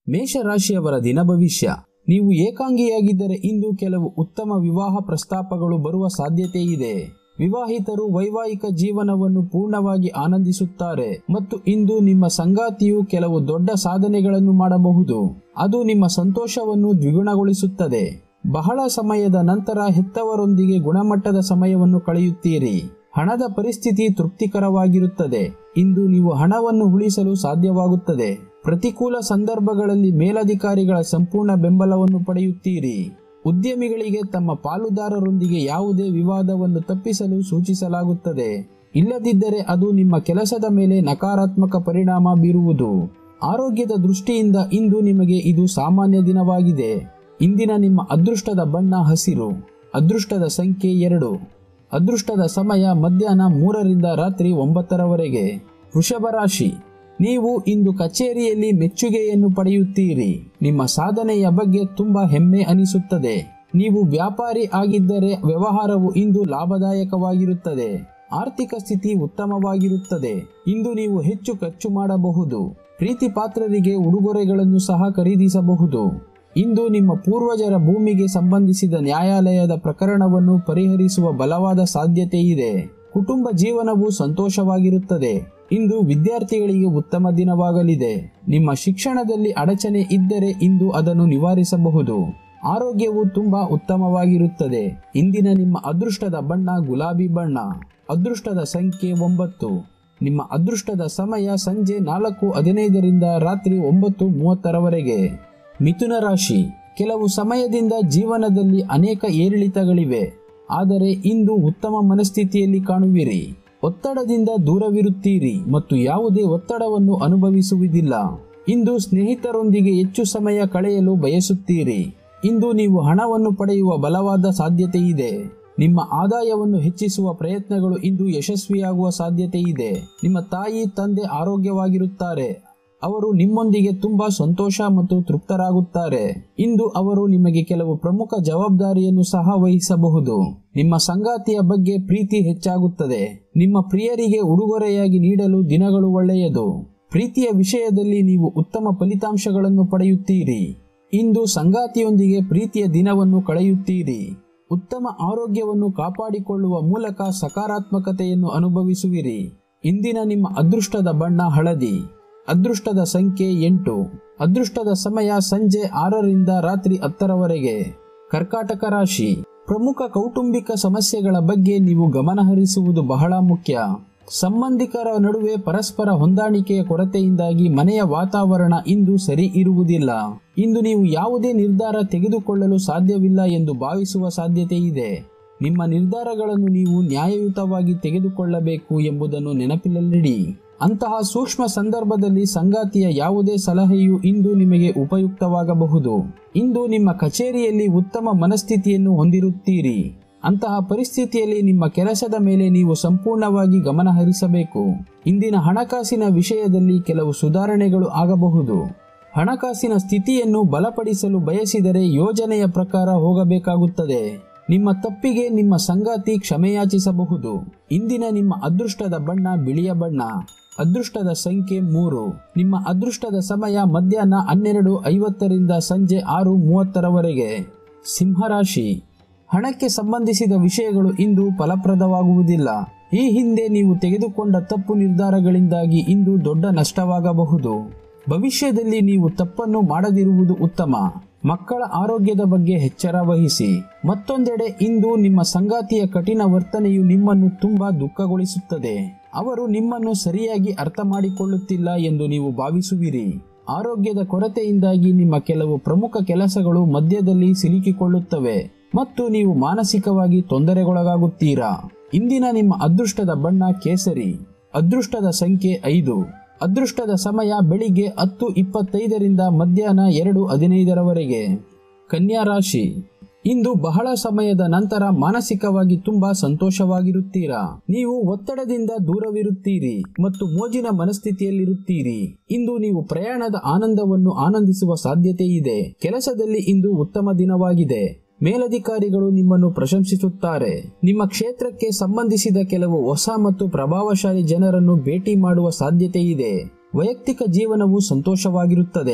ಮೇಷರಾಶಿಯವರ ದಿನ ಭವಿಷ್ಯ ನೀವು ಏಕಾಂಗಿಯಾಗಿದ್ದರೆ ಇಂದು ಕೆಲವು ಉತ್ತಮ ವಿವಾಹ ಪ್ರಸ್ತಾಪಗಳು ಬರುವ ಸಾಧ್ಯತೆ ಇದೆ ವಿವಾಹಿತರು ವೈವಾಹಿಕ ಜೀವನವನ್ನು ಪೂರ್ಣವಾಗಿ ಆನಂದಿಸುತ್ತಾರೆ ಮತ್ತು ಇಂದು ನಿಮ್ಮ ಸಂಗಾತಿಯು ಕೆಲವು ದೊಡ್ಡ ಸಾಧನೆಗಳನ್ನು ಮಾಡಬಹುದು ಅದು ನಿಮ್ಮ ಸಂತೋಷವನ್ನು ದ್ವಿಗುಣಗೊಳಿಸುತ್ತದೆ ಬಹಳ ಸಮಯದ ನಂತರ ಹೆತ್ತವರೊಂದಿಗೆ ಗುಣಮಟ್ಟದ ಸಮಯವನ್ನು ಕಳೆಯುತ್ತೀರಿ ಹಣದ ಪರಿಸ್ಥಿತಿ ತೃಪ್ತಿಕರವಾಗಿರುತ್ತದೆ ಇಂದು ನೀವು ಹಣವನ್ನು ಉಳಿಸಲು ಸಾಧ್ಯವಾಗುತ್ತದೆ ಪ್ರತಿಕೂಲ ಸಂದರ್ಭಗಳಲ್ಲಿ ಮೇಲಧಿಕಾರಿಗಳ ಸಂಪೂರ್ಣ ಬೆಂಬಲವನ್ನು ಪಡೆಯುತ್ತೀರಿ ಉದ್ಯಮಿಗಳಿಗೆ ತಮ್ಮ ಪಾಲುದಾರರೊಂದಿಗೆ ಯಾವುದೇ ವಿವಾದವನ್ನು ತಪ್ಪಿಸಲು ಸೂಚಿಸಲಾಗುತ್ತದೆ ಇಲ್ಲದಿದ್ದರೆ ಅದು ನಿಮ್ಮ ಕೆಲಸದ ಮೇಲೆ ನಕಾರಾತ್ಮಕ ಪರಿಣಾಮ ಬೀರುವುದು ಆರೋಗ್ಯದ ದೃಷ್ಟಿಯಿಂದ ಇಂದು ನಿಮಗೆ ಇದು ಸಾಮಾನ್ಯ ದಿನವಾಗಿದೆ ಇಂದಿನ ನಿಮ್ಮ ಅದೃಷ್ಟದ ಬಣ್ಣ ಹಸಿರು ಅದೃಷ್ಟದ ಸಂಖ್ಯೆ ಎರಡು ಅದೃಷ್ಟದ ಸಮಯ ಮಧ್ಯಾಹ್ನ ಮೂರರಿಂದ ರಾತ್ರಿ ಒಂಬತ್ತರವರೆಗೆ ವೃಷಭ ರಾಶಿ ನೀವು ಇಂದು ಕಚೇರಿಯಲ್ಲಿ ಮೆಚ್ಚುಗೆಯನ್ನು ಪಡೆಯುತ್ತೀರಿ ನಿಮ್ಮ ಸಾಧನೆಯ ಬಗ್ಗೆ ತುಂಬಾ ಹೆಮ್ಮೆ ಅನಿಸುತ್ತದೆ ನೀವು ವ್ಯಾಪಾರಿ ಆಗಿದ್ದರೆ ವ್ಯವಹಾರವು ಇಂದು ಲಾಭದಾಯಕವಾಗಿರುತ್ತದೆ ಆರ್ಥಿಕ ಸ್ಥಿತಿ ಉತ್ತಮವಾಗಿರುತ್ತದೆ ಇಂದು ನೀವು ಹೆಚ್ಚು ಖರ್ಚು ಮಾಡಬಹುದು ಪ್ರೀತಿ ಪಾತ್ರರಿಗೆ ಉಡುಗೊರೆಗಳನ್ನು ಸಹ ಖರೀದಿಸಬಹುದು ಇಂದು ನಿಮ್ಮ ಪೂರ್ವಜರ ಭೂಮಿಗೆ ಸಂಬಂಧಿಸಿದ ನ್ಯಾಯಾಲಯದ ಪ್ರಕರಣವನ್ನು ಪರಿಹರಿಸುವ ಬಲವಾದ ಸಾಧ್ಯತೆ ಇದೆ ಕುಟುಂಬ ಜೀವನವು ಸಂತೋಷವಾಗಿರುತ್ತದೆ ಇಂದು ವಿದ್ಯಾರ್ಥಿಗಳಿಗೆ ಉತ್ತಮ ದಿನವಾಗಲಿದೆ ನಿಮ್ಮ ಶಿಕ್ಷಣದಲ್ಲಿ ಅಡಚಣೆ ಇದ್ದರೆ ಇಂದು ಅದನ್ನು ನಿವಾರಿಸಬಹುದು ಆರೋಗ್ಯವು ತುಂಬಾ ಉತ್ತಮವಾಗಿರುತ್ತದೆ ಇಂದಿನ ನಿಮ್ಮ ಅದೃಷ್ಟದ ಬಣ್ಣ ಗುಲಾಬಿ ಬಣ್ಣ ಅದೃಷ್ಟದ ಸಂಖ್ಯೆ ಒಂಬತ್ತು ನಿಮ್ಮ ಅದೃಷ್ಟದ ಸಮಯ ಸಂಜೆ ನಾಲ್ಕು ಹದಿನೈದರಿಂದ ರಾತ್ರಿ ಒಂಬತ್ತು ಮೂವತ್ತರವರೆಗೆ ಮಿಥುನ ರಾಶಿ ಕೆಲವು ಸಮಯದಿಂದ ಜೀವನದಲ್ಲಿ ಅನೇಕ ಏರಿಳಿತಗಳಿವೆ ಆದರೆ ಇಂದು ಉತ್ತಮ ಮನಸ್ಥಿತಿಯಲ್ಲಿ ಕಾಣುವಿರಿ ಒತ್ತಡದಿಂದ ದೂರವಿರುತ್ತೀರಿ ಮತ್ತು ಯಾವುದೇ ಒತ್ತಡವನ್ನು ಅನುಭವಿಸುವುದಿಲ್ಲ ಇಂದು ಸ್ನೇಹಿತರೊಂದಿಗೆ ಹೆಚ್ಚು ಸಮಯ ಕಳೆಯಲು ಬಯಸುತ್ತೀರಿ ಇಂದು ನೀವು ಹಣವನ್ನು ಪಡೆಯುವ ಬಲವಾದ ಸಾಧ್ಯತೆ ಇದೆ ನಿಮ್ಮ ಆದಾಯವನ್ನು ಹೆಚ್ಚಿಸುವ ಪ್ರಯತ್ನಗಳು ಇಂದು ಯಶಸ್ವಿಯಾಗುವ ಸಾಧ್ಯತೆ ಇದೆ ನಿಮ್ಮ ತಾಯಿ ತಂದೆ ಆರೋಗ್ಯವಾಗಿರುತ್ತಾರೆ ಅವರು ನಿಮ್ಮೊಂದಿಗೆ ತುಂಬಾ ಸಂತೋಷ ಮತ್ತು ತೃಪ್ತರಾಗುತ್ತಾರೆ ಇಂದು ಅವರು ನಿಮಗೆ ಕೆಲವು ಪ್ರಮುಖ ಜವಾಬ್ದಾರಿಯನ್ನು ಸಹ ವಹಿಸಬಹುದು ನಿಮ್ಮ ಸಂಗಾತಿಯ ಬಗ್ಗೆ ಪ್ರೀತಿ ಹೆಚ್ಚಾಗುತ್ತದೆ ನಿಮ್ಮ ಪ್ರಿಯರಿಗೆ ಉಡುಗೊರೆಯಾಗಿ ನೀಡಲು ದಿನಗಳು ಒಳ್ಳೆಯದು ಪ್ರೀತಿಯ ವಿಷಯದಲ್ಲಿ ನೀವು ಉತ್ತಮ ಫಲಿತಾಂಶಗಳನ್ನು ಪಡೆಯುತ್ತೀರಿ ಇಂದು ಸಂಗಾತಿಯೊಂದಿಗೆ ಪ್ರೀತಿಯ ದಿನವನ್ನು ಕಳೆಯುತ್ತೀರಿ ಉತ್ತಮ ಆರೋಗ್ಯವನ್ನು ಕಾಪಾಡಿಕೊಳ್ಳುವ ಮೂಲಕ ಸಕಾರಾತ್ಮಕತೆಯನ್ನು ಅನುಭವಿಸುವಿರಿ ಇಂದಿನ ನಿಮ್ಮ ಅದೃಷ್ಟದ ಬಣ್ಣ ಹಳದಿ ಅದೃಷ್ಟದ ಸಂಖ್ಯೆ ಎಂಟು ಅದೃಷ್ಟದ ಸಮಯ ಸಂಜೆ ಆರರಿಂದ ರಾತ್ರಿ ಹತ್ತರವರೆಗೆ ಕರ್ಕಾಟಕ ರಾಶಿ ಪ್ರಮುಖ ಕೌಟುಂಬಿಕ ಸಮಸ್ಯೆಗಳ ಬಗ್ಗೆ ನೀವು ಗಮನಹರಿಸುವುದು ಬಹಳ ಮುಖ್ಯ ಸಂಬಂಧಿಕರ ನಡುವೆ ಪರಸ್ಪರ ಹೊಂದಾಣಿಕೆಯ ಕೊರತೆಯಿಂದಾಗಿ ಮನೆಯ ವಾತಾವರಣ ಇಂದು ಸರಿ ಇರುವುದಿಲ್ಲ ಇಂದು ನೀವು ಯಾವುದೇ ನಿರ್ಧಾರ ತೆಗೆದುಕೊಳ್ಳಲು ಸಾಧ್ಯವಿಲ್ಲ ಎಂದು ಭಾವಿಸುವ ಸಾಧ್ಯತೆ ಇದೆ ನಿಮ್ಮ ನಿರ್ಧಾರಗಳನ್ನು ನೀವು ನ್ಯಾಯಯುತವಾಗಿ ತೆಗೆದುಕೊಳ್ಳಬೇಕು ಎಂಬುದನ್ನು ನೆನಪಿನಲ್ಲಿಡಿ ಅಂತಹ ಸೂಕ್ಷ್ಮ ಸಂದರ್ಭದಲ್ಲಿ ಸಂಗಾತಿಯ ಯಾವುದೇ ಸಲಹೆಯು ಇಂದು ನಿಮಗೆ ಉಪಯುಕ್ತವಾಗಬಹುದು ಇಂದು ನಿಮ್ಮ ಕಚೇರಿಯಲ್ಲಿ ಉತ್ತಮ ಮನಸ್ಥಿತಿಯನ್ನು ಹೊಂದಿರುತ್ತೀರಿ ಅಂತಹ ಪರಿಸ್ಥಿತಿಯಲ್ಲಿ ನಿಮ್ಮ ಕೆಲಸದ ಮೇಲೆ ನೀವು ಸಂಪೂರ್ಣವಾಗಿ ಗಮನ ಹರಿಸಬೇಕು ಇಂದಿನ ಹಣಕಾಸಿನ ವಿಷಯದಲ್ಲಿ ಕೆಲವು ಸುಧಾರಣೆಗಳು ಆಗಬಹುದು ಹಣಕಾಸಿನ ಸ್ಥಿತಿಯನ್ನು ಬಲಪಡಿಸಲು ಬಯಸಿದರೆ ಯೋಜನೆಯ ಪ್ರಕಾರ ಹೋಗಬೇಕಾಗುತ್ತದೆ ನಿಮ್ಮ ತಪ್ಪಿಗೆ ನಿಮ್ಮ ಸಂಗಾತಿ ಕ್ಷಮೆಯಾಚಿಸಬಹುದು ಇಂದಿನ ನಿಮ್ಮ ಅದೃಷ್ಟದ ಬಣ್ಣ ಬಿಳಿಯ ಬಣ್ಣ ಅದೃಷ್ಟದ ಸಂಖ್ಯೆ ಮೂರು ನಿಮ್ಮ ಅದೃಷ್ಟದ ಸಮಯ ಮಧ್ಯಾಹ್ನ ಹನ್ನೆರಡು ಐವತ್ತರಿಂದ ಸಂಜೆ ಆರು ಮೂವತ್ತರವರೆಗೆ ಸಿಂಹರಾಶಿ ಹಣಕ್ಕೆ ಸಂಬಂಧಿಸಿದ ವಿಷಯಗಳು ಇಂದು ಫಲಪ್ರದವಾಗುವುದಿಲ್ಲ ಈ ಹಿಂದೆ ನೀವು ತೆಗೆದುಕೊಂಡ ತಪ್ಪು ನಿರ್ಧಾರಗಳಿಂದಾಗಿ ಇಂದು ದೊಡ್ಡ ನಷ್ಟವಾಗಬಹುದು ಭವಿಷ್ಯದಲ್ಲಿ ನೀವು ತಪ್ಪನ್ನು ಮಾಡದಿರುವುದು ಉತ್ತಮ ಮಕ್ಕಳ ಆರೋಗ್ಯದ ಬಗ್ಗೆ ಎಚ್ಚರ ವಹಿಸಿ ಮತ್ತೊಂದೆಡೆ ಇಂದು ನಿಮ್ಮ ಸಂಗಾತಿಯ ಕಠಿಣ ವರ್ತನೆಯು ನಿಮ್ಮನ್ನು ತುಂಬಾ ದುಃಖಗೊಳಿಸುತ್ತದೆ ಅವರು ನಿಮ್ಮನ್ನು ಸರಿಯಾಗಿ ಅರ್ಥ ಮಾಡಿಕೊಳ್ಳುತ್ತಿಲ್ಲ ಎಂದು ನೀವು ಭಾವಿಸುವಿರಿ ಆರೋಗ್ಯದ ಕೊರತೆಯಿಂದಾಗಿ ನಿಮ್ಮ ಕೆಲವು ಪ್ರಮುಖ ಕೆಲಸಗಳು ಮಧ್ಯದಲ್ಲಿ ಸಿಲುಕಿಕೊಳ್ಳುತ್ತವೆ ಮತ್ತು ನೀವು ಮಾನಸಿಕವಾಗಿ ತೊಂದರೆಗೊಳಗಾಗುತ್ತೀರಾ ಇಂದಿನ ನಿಮ್ಮ ಅದೃಷ್ಟದ ಬಣ್ಣ ಕೇಸರಿ ಅದೃಷ್ಟದ ಸಂಖ್ಯೆ ಐದು ಅದೃಷ್ಟದ ಸಮಯ ಬೆಳಿಗ್ಗೆ ಹತ್ತು ಇಪ್ಪತ್ತೈದರಿಂದ ಮಧ್ಯಾಹ್ನ ಎರಡು ಹದಿನೈದರವರೆಗೆ ಕನ್ಯಾ ರಾಶಿ ಇಂದು ಬಹಳ ಸಮಯದ ನಂತರ ಮಾನಸಿಕವಾಗಿ ತುಂಬಾ ಸಂತೋಷವಾಗಿರುತ್ತೀರಾ ನೀವು ಒತ್ತಡದಿಂದ ದೂರವಿರುತ್ತೀರಿ ಮತ್ತು ಮೋಜಿನ ಮನಸ್ಥಿತಿಯಲ್ಲಿರುತ್ತೀರಿ ಇಂದು ನೀವು ಪ್ರಯಾಣದ ಆನಂದವನ್ನು ಆನಂದಿಸುವ ಸಾಧ್ಯತೆ ಇದೆ ಕೆಲಸದಲ್ಲಿ ಇಂದು ಉತ್ತಮ ದಿನವಾಗಿದೆ ಮೇಲಧಿಕಾರಿಗಳು ನಿಮ್ಮನ್ನು ಪ್ರಶಂಸಿಸುತ್ತಾರೆ ನಿಮ್ಮ ಕ್ಷೇತ್ರಕ್ಕೆ ಸಂಬಂಧಿಸಿದ ಕೆಲವು ಹೊಸ ಮತ್ತು ಪ್ರಭಾವಶಾಲಿ ಜನರನ್ನು ಭೇಟಿ ಮಾಡುವ ಸಾಧ್ಯತೆ ಇದೆ ವೈಯಕ್ತಿಕ ಜೀವನವು ಸಂತೋಷವಾಗಿರುತ್ತದೆ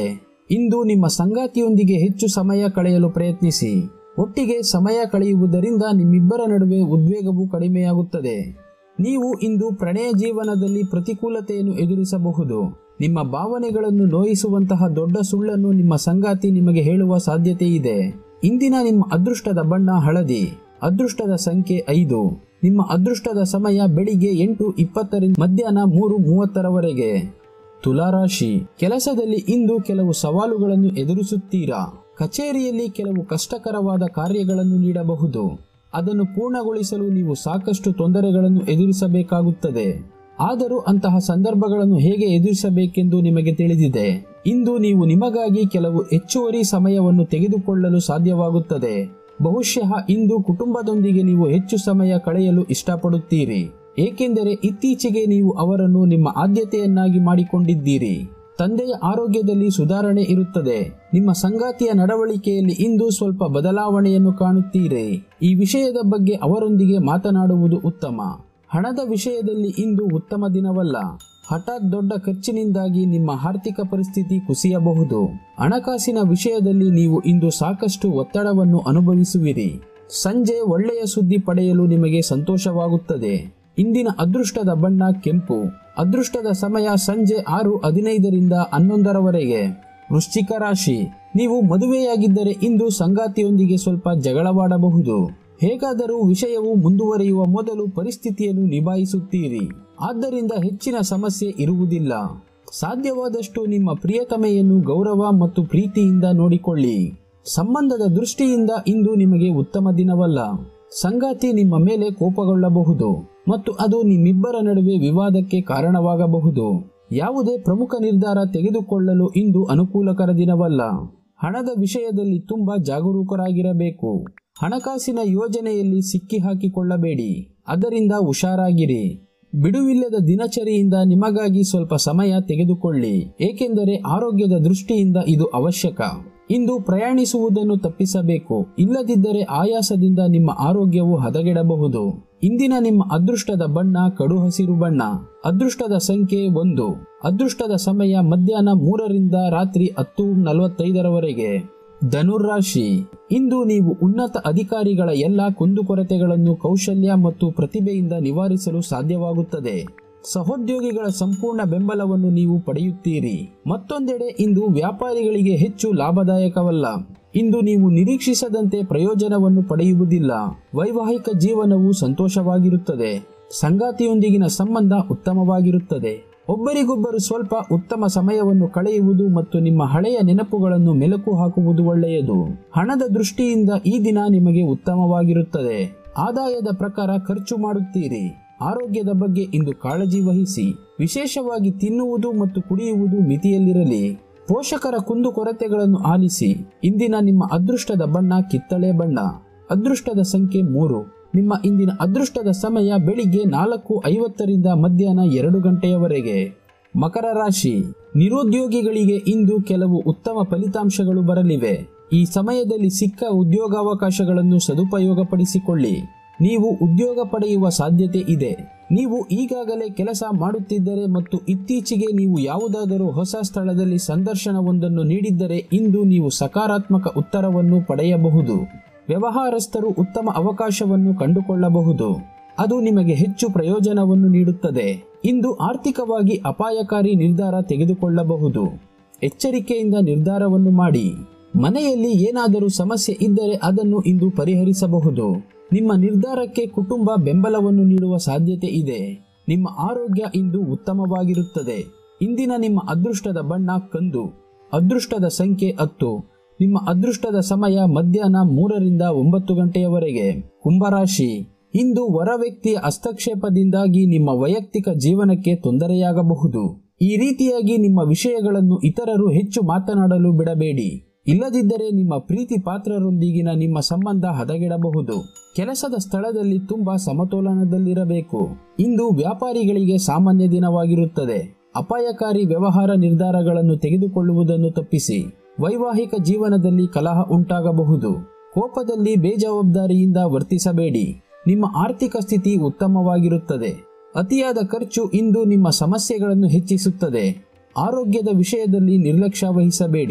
ಇಂದು ನಿಮ್ಮ ಸಂಗಾತಿಯೊಂದಿಗೆ ಹೆಚ್ಚು ಸಮಯ ಕಳೆಯಲು ಪ್ರಯತ್ನಿಸಿ ಒಟ್ಟಿಗೆ ಸಮಯ ಕಳೆಯುವುದರಿಂದ ನಿಮ್ಮಿಬ್ಬರ ನಡುವೆ ಉದ್ವೇಗವು ಕಡಿಮೆಯಾಗುತ್ತದೆ ನೀವು ಇಂದು ಪ್ರಣಯ ಜೀವನದಲ್ಲಿ ಪ್ರತಿಕೂಲತೆಯನ್ನು ಎದುರಿಸಬಹುದು ನಿಮ್ಮ ಭಾವನೆಗಳನ್ನು ನೋಯಿಸುವಂತಹ ದೊಡ್ಡ ಸುಳ್ಳನ್ನು ನಿಮ್ಮ ಸಂಗಾತಿ ನಿಮಗೆ ಹೇಳುವ ಸಾಧ್ಯತೆ ಇದೆ ಇಂದಿನ ನಿಮ್ಮ ಅದೃಷ್ಟದ ಬಣ್ಣ ಹಳದಿ ಅದೃಷ್ಟದ ಸಂಖ್ಯೆ ಐದು ನಿಮ್ಮ ಅದೃಷ್ಟದ ಸಮಯ ಬೆಳಿಗ್ಗೆ ಎಂಟು ಇಪ್ಪತ್ತರಿಂದ ಮಧ್ಯಾಹ್ನ ಮೂರು ಮೂವತ್ತರವರೆಗೆ ತುಲಾರಾಶಿ ಕೆಲಸದಲ್ಲಿ ಇಂದು ಕೆಲವು ಸವಾಲುಗಳನ್ನು ಎದುರಿಸುತ್ತೀರಾ ಕಚೇರಿಯಲ್ಲಿ ಕೆಲವು ಕಷ್ಟಕರವಾದ ಕಾರ್ಯಗಳನ್ನು ನೀಡಬಹುದು ಅದನ್ನು ಪೂರ್ಣಗೊಳಿಸಲು ನೀವು ಸಾಕಷ್ಟು ತೊಂದರೆಗಳನ್ನು ಎದುರಿಸಬೇಕಾಗುತ್ತದೆ ಆದರೂ ಅಂತಹ ಸಂದರ್ಭಗಳನ್ನು ಹೇಗೆ ಎದುರಿಸಬೇಕೆಂದು ನಿಮಗೆ ತಿಳಿದಿದೆ ಇಂದು ನೀವು ನಿಮಗಾಗಿ ಕೆಲವು ಹೆಚ್ಚುವರಿ ಸಮಯವನ್ನು ತೆಗೆದುಕೊಳ್ಳಲು ಸಾಧ್ಯವಾಗುತ್ತದೆ ಬಹುಶಃ ಇಂದು ಕುಟುಂಬದೊಂದಿಗೆ ನೀವು ಹೆಚ್ಚು ಸಮಯ ಕಳೆಯಲು ಇಷ್ಟಪಡುತ್ತೀರಿ ಏಕೆಂದರೆ ಇತ್ತೀಚೆಗೆ ನೀವು ಅವರನ್ನು ನಿಮ್ಮ ಆದ್ಯತೆಯನ್ನಾಗಿ ಮಾಡಿಕೊಂಡಿದ್ದೀರಿ ತಂದೆಯ ಆರೋಗ್ಯದಲ್ಲಿ ಸುಧಾರಣೆ ಇರುತ್ತದೆ ನಿಮ್ಮ ಸಂಗಾತಿಯ ನಡವಳಿಕೆಯಲ್ಲಿ ಇಂದು ಸ್ವಲ್ಪ ಬದಲಾವಣೆಯನ್ನು ಕಾಣುತ್ತೀರಿ ಈ ವಿಷಯದ ಬಗ್ಗೆ ಅವರೊಂದಿಗೆ ಮಾತನಾಡುವುದು ಉತ್ತಮ ಹಣದ ವಿಷಯದಲ್ಲಿ ಇಂದು ಉತ್ತಮ ದಿನವಲ್ಲ ಹಠಾತ್ ದೊಡ್ಡ ಖರ್ಚಿನಿಂದಾಗಿ ನಿಮ್ಮ ಆರ್ಥಿಕ ಪರಿಸ್ಥಿತಿ ಕುಸಿಯಬಹುದು ಹಣಕಾಸಿನ ವಿಷಯದಲ್ಲಿ ನೀವು ಇಂದು ಸಾಕಷ್ಟು ಒತ್ತಡವನ್ನು ಅನುಭವಿಸುವಿರಿ ಸಂಜೆ ಒಳ್ಳೆಯ ಸುದ್ದಿ ಪಡೆಯಲು ನಿಮಗೆ ಸಂತೋಷವಾಗುತ್ತದೆ ಇಂದಿನ ಅದೃಷ್ಟದ ಬಣ್ಣ ಕೆಂಪು ಅದೃಷ್ಟದ ಸಮಯ ಸಂಜೆ ಆರು ಹದಿನೈದರಿಂದ ಹನ್ನೊಂದರವರೆಗೆ ವೃಶ್ಚಿಕ ರಾಶಿ ನೀವು ಮದುವೆಯಾಗಿದ್ದರೆ ಇಂದು ಸಂಗಾತಿಯೊಂದಿಗೆ ಸ್ವಲ್ಪ ಜಗಳವಾಡಬಹುದು ಹೇಗಾದರೂ ವಿಷಯವು ಮುಂದುವರಿಯುವ ಮೊದಲು ಪರಿಸ್ಥಿತಿಯನ್ನು ನಿಭಾಯಿಸುತ್ತೀರಿ ಆದ್ದರಿಂದ ಹೆಚ್ಚಿನ ಸಮಸ್ಯೆ ಇರುವುದಿಲ್ಲ ಸಾಧ್ಯವಾದಷ್ಟು ನಿಮ್ಮ ಪ್ರಿಯತಮೆಯನ್ನು ಗೌರವ ಮತ್ತು ಪ್ರೀತಿಯಿಂದ ನೋಡಿಕೊಳ್ಳಿ ಸಂಬಂಧದ ದೃಷ್ಟಿಯಿಂದ ಇಂದು ನಿಮಗೆ ಉತ್ತಮ ದಿನವಲ್ಲ ಸಂಗಾತಿ ನಿಮ್ಮ ಮೇಲೆ ಕೋಪಗೊಳ್ಳಬಹುದು ಮತ್ತು ಅದು ನಿಮ್ಮಿಬ್ಬರ ನಡುವೆ ವಿವಾದಕ್ಕೆ ಕಾರಣವಾಗಬಹುದು ಯಾವುದೇ ಪ್ರಮುಖ ನಿರ್ಧಾರ ತೆಗೆದುಕೊಳ್ಳಲು ಇಂದು ಅನುಕೂಲಕರ ದಿನವಲ್ಲ ಹಣದ ವಿಷಯದಲ್ಲಿ ತುಂಬಾ ಜಾಗರೂಕರಾಗಿರಬೇಕು ಹಣಕಾಸಿನ ಯೋಜನೆಯಲ್ಲಿ ಸಿಕ್ಕಿ ಹಾಕಿಕೊಳ್ಳಬೇಡಿ ಅದರಿಂದ ಹುಷಾರಾಗಿರಿ ಬಿಡುವಿಲ್ಲದ ದಿನಚರಿಯಿಂದ ನಿಮಗಾಗಿ ಸ್ವಲ್ಪ ಸಮಯ ತೆಗೆದುಕೊಳ್ಳಿ ಏಕೆಂದರೆ ಆರೋಗ್ಯದ ದೃಷ್ಟಿಯಿಂದ ಇದು ಅವಶ್ಯಕ ಇಂದು ಪ್ರಯಾಣಿಸುವುದನ್ನು ತಪ್ಪಿಸಬೇಕು ಇಲ್ಲದಿದ್ದರೆ ಆಯಾಸದಿಂದ ನಿಮ್ಮ ಆರೋಗ್ಯವು ಹದಗೆಡಬಹುದು ಇಂದಿನ ನಿಮ್ಮ ಅದೃಷ್ಟದ ಬಣ್ಣ ಕಡು ಹಸಿರು ಬಣ್ಣ ಅದೃಷ್ಟದ ಸಂಖ್ಯೆ ಒಂದು ಅದೃಷ್ಟದ ಸಮಯ ಮಧ್ಯಾಹ್ನ ಮೂರರಿಂದ ರಾತ್ರಿ ಹತ್ತು ನಲವತ್ತೈದರವರೆಗೆ ಧನುರ್ರಾಶಿ ಇಂದು ನೀವು ಉನ್ನತ ಅಧಿಕಾರಿಗಳ ಎಲ್ಲ ಕುಂದುಕೊರತೆಗಳನ್ನು ಕೌಶಲ್ಯ ಮತ್ತು ಪ್ರತಿಭೆಯಿಂದ ನಿವಾರಿಸಲು ಸಾಧ್ಯವಾಗುತ್ತದೆ ಸಹೋದ್ಯೋಗಿಗಳ ಸಂಪೂರ್ಣ ಬೆಂಬಲವನ್ನು ನೀವು ಪಡೆಯುತ್ತೀರಿ ಮತ್ತೊಂದೆಡೆ ಇಂದು ವ್ಯಾಪಾರಿಗಳಿಗೆ ಹೆಚ್ಚು ಲಾಭದಾಯಕವಲ್ಲ ಇಂದು ನೀವು ನಿರೀಕ್ಷಿಸದಂತೆ ಪ್ರಯೋಜನವನ್ನು ಪಡೆಯುವುದಿಲ್ಲ ವೈವಾಹಿಕ ಜೀವನವು ಸಂತೋಷವಾಗಿರುತ್ತದೆ ಸಂಗಾತಿಯೊಂದಿಗಿನ ಸಂಬಂಧ ಉತ್ತಮವಾಗಿರುತ್ತದೆ ಒಬ್ಬರಿಗೊಬ್ಬರು ಸ್ವಲ್ಪ ಉತ್ತಮ ಸಮಯವನ್ನು ಕಳೆಯುವುದು ಮತ್ತು ನಿಮ್ಮ ಹಳೆಯ ನೆನಪುಗಳನ್ನು ಮೆಲುಕು ಹಾಕುವುದು ಒಳ್ಳೆಯದು ಹಣದ ದೃಷ್ಟಿಯಿಂದ ಈ ದಿನ ನಿಮಗೆ ಉತ್ತಮವಾಗಿರುತ್ತದೆ ಆದಾಯದ ಪ್ರಕಾರ ಖರ್ಚು ಮಾಡುತ್ತೀರಿ ಆರೋಗ್ಯದ ಬಗ್ಗೆ ಇಂದು ಕಾಳಜಿ ವಹಿಸಿ ವಿಶೇಷವಾಗಿ ತಿನ್ನುವುದು ಮತ್ತು ಕುಡಿಯುವುದು ಮಿತಿಯಲ್ಲಿರಲಿ ಪೋಷಕರ ಕುಂದುಕೊರತೆಗಳನ್ನು ಆಲಿಸಿ ಇಂದಿನ ನಿಮ್ಮ ಅದೃಷ್ಟದ ಬಣ್ಣ ಕಿತ್ತಳೆ ಬಣ್ಣ ಅದೃಷ್ಟದ ಸಂಖ್ಯೆ ಮೂರು ನಿಮ್ಮ ಇಂದಿನ ಅದೃಷ್ಟದ ಸಮಯ ಬೆಳಿಗ್ಗೆ ನಾಲ್ಕು ಐವತ್ತರಿಂದ ಮಧ್ಯಾಹ್ನ ಎರಡು ಗಂಟೆಯವರೆಗೆ ಮಕರ ರಾಶಿ ನಿರುದ್ಯೋಗಿಗಳಿಗೆ ಇಂದು ಕೆಲವು ಉತ್ತಮ ಫಲಿತಾಂಶಗಳು ಬರಲಿವೆ ಈ ಸಮಯದಲ್ಲಿ ಸಿಕ್ಕ ಉದ್ಯೋಗಾವಕಾಶಗಳನ್ನು ಸದುಪಯೋಗಪಡಿಸಿಕೊಳ್ಳಿ ನೀವು ಉದ್ಯೋಗ ಪಡೆಯುವ ಸಾಧ್ಯತೆ ಇದೆ ನೀವು ಈಗಾಗಲೇ ಕೆಲಸ ಮಾಡುತ್ತಿದ್ದರೆ ಮತ್ತು ಇತ್ತೀಚೆಗೆ ನೀವು ಯಾವುದಾದರೂ ಹೊಸ ಸ್ಥಳದಲ್ಲಿ ಸಂದರ್ಶನವೊಂದನ್ನು ನೀಡಿದ್ದರೆ ಇಂದು ನೀವು ಸಕಾರಾತ್ಮಕ ಉತ್ತರವನ್ನು ಪಡೆಯಬಹುದು ವ್ಯವಹಾರಸ್ಥರು ಉತ್ತಮ ಅವಕಾಶವನ್ನು ಕಂಡುಕೊಳ್ಳಬಹುದು ಅದು ನಿಮಗೆ ಹೆಚ್ಚು ಪ್ರಯೋಜನವನ್ನು ನೀಡುತ್ತದೆ ಇಂದು ಆರ್ಥಿಕವಾಗಿ ಅಪಾಯಕಾರಿ ನಿರ್ಧಾರ ತೆಗೆದುಕೊಳ್ಳಬಹುದು ಎಚ್ಚರಿಕೆಯಿಂದ ನಿರ್ಧಾರವನ್ನು ಮಾಡಿ ಮನೆಯಲ್ಲಿ ಏನಾದರೂ ಸಮಸ್ಯೆ ಇದ್ದರೆ ಅದನ್ನು ಇಂದು ಪರಿಹರಿಸಬಹುದು ನಿಮ್ಮ ನಿರ್ಧಾರಕ್ಕೆ ಕುಟುಂಬ ಬೆಂಬಲವನ್ನು ನೀಡುವ ಸಾಧ್ಯತೆ ಇದೆ ನಿಮ್ಮ ಆರೋಗ್ಯ ಇಂದು ಉತ್ತಮವಾಗಿರುತ್ತದೆ ಇಂದಿನ ನಿಮ್ಮ ಅದೃಷ್ಟದ ಬಣ್ಣ ಕಂದು ಅದೃಷ್ಟದ ಸಂಖ್ಯೆ ಹತ್ತು ನಿಮ್ಮ ಅದೃಷ್ಟದ ಸಮಯ ಮಧ್ಯಾಹ್ನ ಮೂರರಿಂದ ಒಂಬತ್ತು ಗಂಟೆಯವರೆಗೆ ಕುಂಭರಾಶಿ ಇಂದು ಹೊರ ವ್ಯಕ್ತಿಯ ಹಸ್ತಕ್ಷೇಪದಿಂದಾಗಿ ನಿಮ್ಮ ವೈಯಕ್ತಿಕ ಜೀವನಕ್ಕೆ ತೊಂದರೆಯಾಗಬಹುದು ಈ ರೀತಿಯಾಗಿ ನಿಮ್ಮ ವಿಷಯಗಳನ್ನು ಇತರರು ಹೆಚ್ಚು ಮಾತನಾಡಲು ಬಿಡಬೇಡಿ ಇಲ್ಲದಿದ್ದರೆ ನಿಮ್ಮ ಪ್ರೀತಿ ಪಾತ್ರರೊಂದಿಗಿನ ನಿಮ್ಮ ಸಂಬಂಧ ಹದಗೆಡಬಹುದು ಕೆಲಸದ ಸ್ಥಳದಲ್ಲಿ ತುಂಬಾ ಸಮತೋಲನದಲ್ಲಿರಬೇಕು ಇಂದು ವ್ಯಾಪಾರಿಗಳಿಗೆ ಸಾಮಾನ್ಯ ದಿನವಾಗಿರುತ್ತದೆ ಅಪಾಯಕಾರಿ ವ್ಯವಹಾರ ನಿರ್ಧಾರಗಳನ್ನು ತೆಗೆದುಕೊಳ್ಳುವುದನ್ನು ತಪ್ಪಿಸಿ ವೈವಾಹಿಕ ಜೀವನದಲ್ಲಿ ಕಲಹ ಉಂಟಾಗಬಹುದು ಕೋಪದಲ್ಲಿ ಬೇಜವಾಬ್ದಾರಿಯಿಂದ ವರ್ತಿಸಬೇಡಿ ನಿಮ್ಮ ಆರ್ಥಿಕ ಸ್ಥಿತಿ ಉತ್ತಮವಾಗಿರುತ್ತದೆ ಅತಿಯಾದ ಖರ್ಚು ಇಂದು ನಿಮ್ಮ ಸಮಸ್ಯೆಗಳನ್ನು ಹೆಚ್ಚಿಸುತ್ತದೆ ಆರೋಗ್ಯದ ವಿಷಯದಲ್ಲಿ ನಿರ್ಲಕ್ಷ್ಯ ವಹಿಸಬೇಡಿ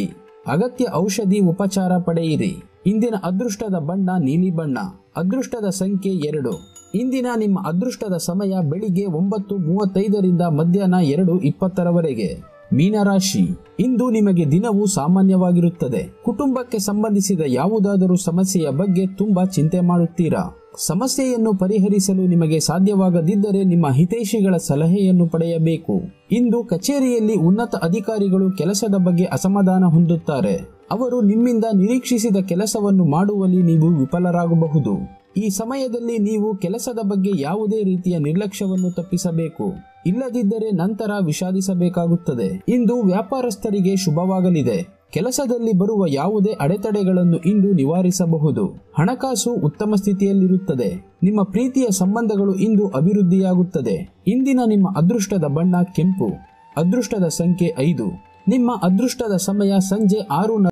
ಅಗತ್ಯ ಔಷಧಿ ಉಪಚಾರ ಪಡೆಯಿರಿ ಇಂದಿನ ಅದೃಷ್ಟದ ಬಣ್ಣ ನೀಲಿ ಬಣ್ಣ ಅದೃಷ್ಟದ ಸಂಖ್ಯೆ ಎರಡು ಇಂದಿನ ನಿಮ್ಮ ಅದೃಷ್ಟದ ಸಮಯ ಬೆಳಿಗ್ಗೆ ಒಂಬತ್ತು ಮೂವತ್ತೈದರಿಂದ ಮಧ್ಯಾಹ್ನ ಎರಡು ಇಪ್ಪತ್ತರವರೆಗೆ ಮೀನರಾಶಿ ಇಂದು ನಿಮಗೆ ದಿನವು ಸಾಮಾನ್ಯವಾಗಿರುತ್ತದೆ ಕುಟುಂಬಕ್ಕೆ ಸಂಬಂಧಿಸಿದ ಯಾವುದಾದರೂ ಸಮಸ್ಯೆಯ ಬಗ್ಗೆ ತುಂಬಾ ಚಿಂತೆ ಮಾಡುತ್ತೀರಾ ಸಮಸ್ಯೆಯನ್ನು ಪರಿಹರಿಸಲು ನಿಮಗೆ ಸಾಧ್ಯವಾಗದಿದ್ದರೆ ನಿಮ್ಮ ಹಿತೈಷಿಗಳ ಸಲಹೆಯನ್ನು ಪಡೆಯಬೇಕು ಇಂದು ಕಚೇರಿಯಲ್ಲಿ ಉನ್ನತ ಅಧಿಕಾರಿಗಳು ಕೆಲಸದ ಬಗ್ಗೆ ಅಸಮಾಧಾನ ಹೊಂದುತ್ತಾರೆ ಅವರು ನಿಮ್ಮಿಂದ ನಿರೀಕ್ಷಿಸಿದ ಕೆಲಸವನ್ನು ಮಾಡುವಲ್ಲಿ ನೀವು ವಿಫಲರಾಗಬಹುದು ಈ ಸಮಯದಲ್ಲಿ ನೀವು ಕೆಲಸದ ಬಗ್ಗೆ ಯಾವುದೇ ರೀತಿಯ ನಿರ್ಲಕ್ಷ್ಯವನ್ನು ತಪ್ಪಿಸಬೇಕು ಇಲ್ಲದಿದ್ದರೆ ನಂತರ ವಿಷಾದಿಸಬೇಕಾಗುತ್ತದೆ ಇಂದು ವ್ಯಾಪಾರಸ್ಥರಿಗೆ ಶುಭವಾಗಲಿದೆ ಕೆಲಸದಲ್ಲಿ ಬರುವ ಯಾವುದೇ ಅಡೆತಡೆಗಳನ್ನು ಇಂದು ನಿವಾರಿಸಬಹುದು ಹಣಕಾಸು ಉತ್ತಮ ಸ್ಥಿತಿಯಲ್ಲಿರುತ್ತದೆ ನಿಮ್ಮ ಪ್ರೀತಿಯ ಸಂಬಂಧಗಳು ಇಂದು ಅಭಿವೃದ್ಧಿಯಾಗುತ್ತದೆ ಇಂದಿನ ನಿಮ್ಮ ಅದೃಷ್ಟದ ಬಣ್ಣ ಕೆಂಪು ಅದೃಷ್ಟದ ಸಂಖ್ಯೆ ಐದು ನಿಮ್ಮ ಅದೃಷ್ಟದ ಸಮಯ ಸಂಜೆ ಆರು